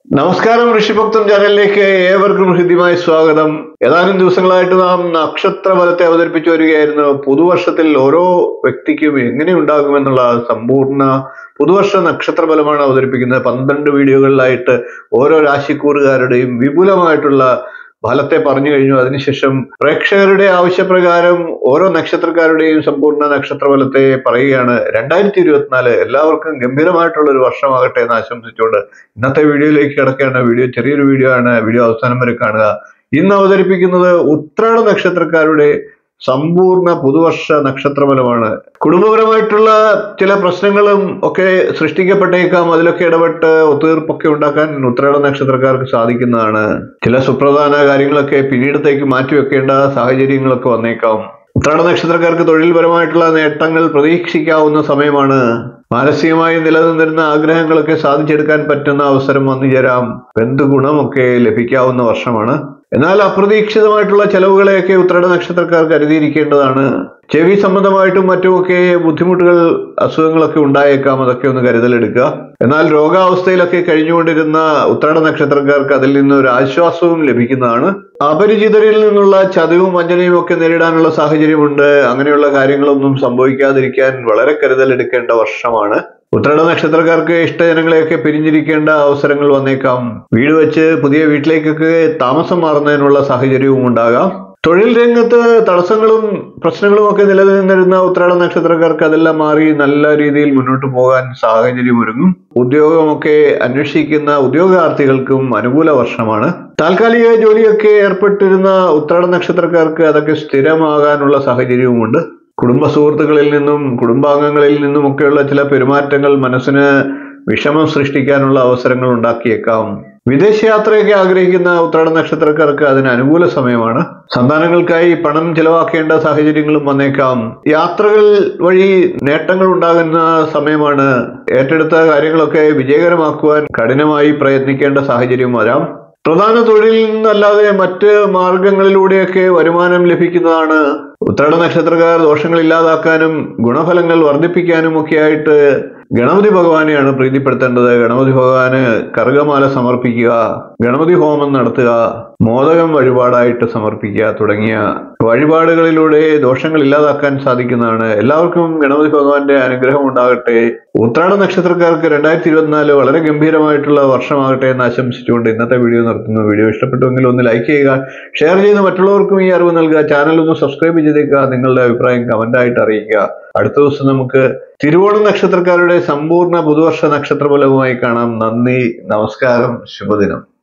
നമസ്കാരം ഋഷിഭക്തം ചാനലിലേക്ക് ഏവർക്കും ഹൃദ്യമായ സ്വാഗതം ഏതാനും ദിവസങ്ങളായിട്ട് നാം നക്ഷത്ര ഫലത്തെ അവതരിപ്പിച്ചു വരികയായിരുന്നു പുതുവർഷത്തിൽ ഓരോ വ്യക്തിക്കും എങ്ങനെ ഉണ്ടാകുമെന്നുള്ള സമ്പൂർണ്ണ പുതുവർഷ നക്ഷത്ര ഫലമാണ് അവതരിപ്പിക്കുന്നത് പന്ത്രണ്ട് വീഡിയോകളിലായിട്ട് ഓരോ രാശിക്കൂറുകാരുടെയും വിപുലമായിട്ടുള്ള ഫലത്തെ പറഞ്ഞു കഴിഞ്ഞു അതിനുശേഷം പ്രേക്ഷകരുടെ ആവശ്യപ്രകാരം ഓരോ നക്ഷത്രക്കാരുടെയും സമ്പൂർണ്ണ നക്ഷത്രഫലത്തെ പറയുകയാണ് രണ്ടായിരത്തി ഇരുപത്തിനാല് എല്ലാവർക്കും ഗംഭീരമായിട്ടുള്ള ഒരു വർഷമാകട്ടെ എന്ന് ആശംസിച്ചുകൊണ്ട് ഇന്നത്തെ വീഡിയോയിലേക്ക് കിടക്കുകയാണ് വീഡിയോ ചെറിയൊരു വീഡിയോ ആണ് വീഡിയോ അവസാനം വരെ കാണുക ഇന്ന് അവതരിപ്പിക്കുന്നത് ഉത്രാട നക്ഷത്രക്കാരുടെ സമ്പൂർണ്ണ പുതുവർഷ നക്ഷത്രഫലമാണ് കുടുംബപരമായിട്ടുള്ള ചില പ്രശ്നങ്ങളും ഒക്കെ സൃഷ്ടിക്കപ്പെട്ടേക്കാം അതിലൊക്കെ ഇടപെട്ട് ഒത്തുതീർപ്പൊക്കെ ഉണ്ടാക്കാൻ ഉത്രാട നക്ഷത്രക്കാർക്ക് സാധിക്കുന്നതാണ് ചില സുപ്രധാന കാര്യങ്ങളൊക്കെ പിന്നീടത്തേക്ക് മാറ്റിവെക്കേണ്ട സാഹചര്യങ്ങളൊക്കെ വന്നേക്കാം ഉത്രാട നക്ഷത്രക്കാർക്ക് തൊഴിൽപരമായിട്ടുള്ള നേട്ടങ്ങൾ പ്രതീക്ഷിക്കാവുന്ന സമയമാണ് മാനസികമായി നിലനിന്നിരുന്ന ആഗ്രഹങ്ങളൊക്കെ സാധിച്ചെടുക്കാൻ പറ്റുന്ന അവസരം വന്നു ചേരാം ബന്ധുഗുണമൊക്കെ ലഭിക്കാവുന്ന വർഷമാണ് എന്നാൽ അപ്രതീക്ഷിതമായിട്ടുള്ള ചെലവുകളെയൊക്കെ ഉത്രാട നക്ഷത്രക്കാർ കരുതിയിരിക്കേണ്ടതാണ് ചെവി സംബന്ധമായിട്ടും മറ്റുമൊക്കെ ബുദ്ധിമുട്ടുകൾ അസുഖങ്ങളൊക്കെ ഉണ്ടായേക്കാം അതൊക്കെ ഒന്ന് കരുതലെടുക്കുക എന്നാൽ രോഗാവസ്ഥയിലൊക്കെ കഴിഞ്ഞുകൊണ്ടിരുന്ന ഉത്രാട നക്ഷത്രക്കാർക്ക് അതിൽ നിന്ന് ഒരു ആശ്വാസവും ലഭിക്കുന്നതാണ് അപരിചിതരിൽ നിന്നുള്ള ചതിവും വഞ്ചനയും ഒക്കെ നേരിടാനുള്ള സാഹചര്യമുണ്ട് അങ്ങനെയുള്ള കാര്യങ്ങളൊന്നും സംഭവിക്കാതിരിക്കാൻ വളരെ കരുതലെടുക്കേണ്ട വർഷമാണ് ഉത്രാട നക്ഷത്രക്കാർക്ക് ഇഷ്ടജനങ്ങളെയൊക്കെ പിരിഞ്ഞിരിക്കേണ്ട അവസരങ്ങൾ വന്നേക്കാം വീട് വെച്ച് പുതിയ വീട്ടിലേക്കൊക്കെ താമസം മാറുന്നതിനുള്ള സാഹചര്യവും ഉണ്ടാകാം തൊഴിൽ രംഗത്ത് തടസ്സങ്ങളും പ്രശ്നങ്ങളും ഒക്കെ നിലനിന്നിരുന്ന ഉത്രാട നക്ഷത്രക്കാർക്ക് അതെല്ലാം മാറി നല്ല രീതിയിൽ മുന്നോട്ട് പോകാൻ സാഹചര്യം ഒരുങ്ങും ഉദ്യോഗമൊക്കെ അന്വേഷിക്കുന്ന ഉദ്യോഗാർത്ഥികൾക്കും അനുകൂല വർഷമാണ് താൽക്കാലിക ജോലിയൊക്കെ ഏർപ്പെട്ടിരുന്ന ഉത്രാട നക്ഷത്രക്കാർക്ക് അതൊക്കെ സ്ഥിരമാകാനുള്ള സാഹചര്യവുമുണ്ട് കുടുംബ സുഹൃത്തുക്കളിൽ നിന്നും കുടുംബാംഗങ്ങളിൽ നിന്നുമൊക്കെയുള്ള ചില പെരുമാറ്റങ്ങൾ മനസ്സിന് വിഷമം സൃഷ്ടിക്കാനുള്ള അവസരങ്ങൾ ഉണ്ടാക്കിയേക്കാം വിദേശയാത്രയൊക്കെ ആഗ്രഹിക്കുന്ന ഉത്രാട നക്ഷത്രക്കാർക്ക് അതിന് അനുകൂല സമയമാണ് സന്താനങ്ങൾക്കായി പണം ചിലവാക്കേണ്ട സാഹചര്യങ്ങളും വന്നേക്കാം യാത്രകൾ വഴി നേട്ടങ്ങൾ ഉണ്ടാകുന്ന സമയമാണ് ഏറ്റെടുത്ത കാര്യങ്ങളൊക്കെ വിജയകരമാക്കുവാൻ കഠിനമായി പ്രയത്നിക്കേണ്ട സാഹചര്യം വരാം പ്രധാന തൊഴിലിൽ നിന്നല്ലാതെ മറ്റ് മാർഗങ്ങളിലൂടെയൊക്കെ വരുമാനം ലഭിക്കുന്നതാണ് ഉത്രാട നക്ഷത്രക്കാർ ദോഷങ്ങൾ ഇല്ലാതാക്കാനും ഗുണഫലങ്ങൾ വർദ്ധിപ്പിക്കാനും ഒക്കെ ആയിട്ട് ഗണപതി ഭഗവാനെയാണ് പ്രീതിപ്പെടുത്തേണ്ടത് ഗണപതി ഭഗവാന് കറുകമാല സമർപ്പിക്കുക ഗണപതി ഹോമം നടത്തുക മോദകം വഴിപാടായിട്ട് സമർപ്പിക്കുക തുടങ്ങിയ വഴിപാടുകളിലൂടെ ദോഷങ്ങൾ ഇല്ലാതാക്കാൻ സാധിക്കുന്നതാണ് എല്ലാവർക്കും ഗണപതി ഭഗവാന്റെ അനുഗ്രഹം ഉണ്ടാകട്ടെ ഉത്രാട നക്ഷത്രക്കാർക്ക് രണ്ടായിരത്തി ഇരുപത്തിനാല് വളരെ ഗംഭീരമായിട്ടുള്ള വർഷമാകട്ടെ എന്ന് ആശംസിച്ചുകൊണ്ട് ഇന്നത്തെ വീഡിയോ നിർത്തുന്നു വീഡിയോ ഇഷ്ടപ്പെട്ടുവെങ്കിൽ ഒന്ന് ലൈക്ക് ചെയ്യുക ഷെയർ ചെയ്ത് മറ്റുള്ളവർക്കും ഈ അറിവ് നൽകുക ചാനൽ ഒന്ന് സബ്സ്ക്രൈബ് ചെയ്തേക്കുക നിങ്ങളുടെ അഭിപ്രായം കമന്റായിട്ട് അറിയിക്കുക അടുത്ത ദിവസം നമുക്ക് തിരുവോണ നക്ഷത്രക്കാരുടെ സമ്പൂർണ്ണ പുതുവർഷ നക്ഷത്രഫലവുമായി കാണാം നന്ദി നമസ്കാരം ശുഭദിനം